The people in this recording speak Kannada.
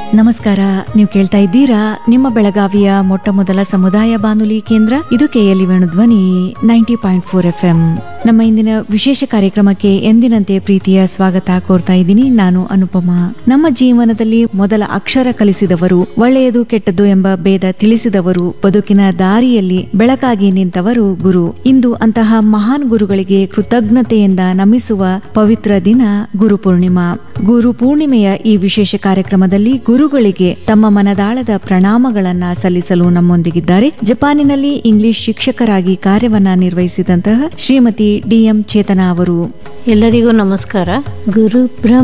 ನಮಸ್ಕಾರ ನೀವು ಕೇಳ್ತಾ ಇದ್ದೀರಾ ನಿಮ್ಮ ಬೆಳಗಾವಿಯ ಮೊಟ್ಟ ಮೊದಲ ಸಮುದಾಯ ಬಾನುಲಿ ಕೇಂದ್ರ ಇದು KLE Venudhwani ninety point four F M ನಮ್ಮ ಇಂದಿನ ವಿಶೇಷ ಕಾರ್ಯಕ್ರಮಕ್ಕೆ ಎಂದಿನಂತೆ ಪ್ರೀತಿಯ ಸ್ವಾಗತ ಕೋರ್ತಾ ಇದ್ದೀನಿ ನಾನು ಅನುಪಮ ನಮ್ಮ ಜೀವನದಲ್ಲಿ ಮೊದಲ ಅಕ್ಷರ ಕಲಿಸಿದವರು ಒಳ್ಳೆಯದು ಕೆಟ್ಟದ್ದು ಎಂಬ ಭೇದ ತಿಳಿಸಿದವರು ಬದುಕಿನ ದಾರಿಯಲ್ಲಿ ಬೆಳಕಾಗಿ ನಿಂತವರು ಗುರು ಇಂದು ಅಂತಹ ಮಹಾನ್ ಗುರುಗಳಿಗೆ ಕೃತಜ್ಞತೆಯಿಂದ ನಮಿಸುವ ಪವಿತ್ರ ದಿನ ಗುರು ಪೂರ್ಣಿಮಾ ಗುರು ಪೂರ್ಣಿಮೆಯ ಈ ವಿಶೇಷ ಕಾರ್ಯಕ್ರಮದಲ್ಲಿ ಗುರುಗಳಿಗೆ ತಮ್ಮ ಮನದಾಳದ ಪ್ರಣಾಮಗಳನ್ನ ಸಲ್ಲಿಸಲು ನಮ್ಮೊಂದಿಗಿದ್ದಾರೆ ಜಪಾನಿನಲ್ಲಿ ಇಂಗ್ಲಿಷ್ ಶಿಕ್ಷಕರಾಗಿ ಕಾರ್ಯವನ್ನ ನಿರ್ವಹಿಸಿದಂತಹ ಶ್ರೀಮತಿ ಡಿಎಂ ಚೇತನಾ ಅವರು ಎಲ್ಲರಿಗೂ ನಮಸ್ಕಾರ ಗುರು ಬ್ರಹ್ಮ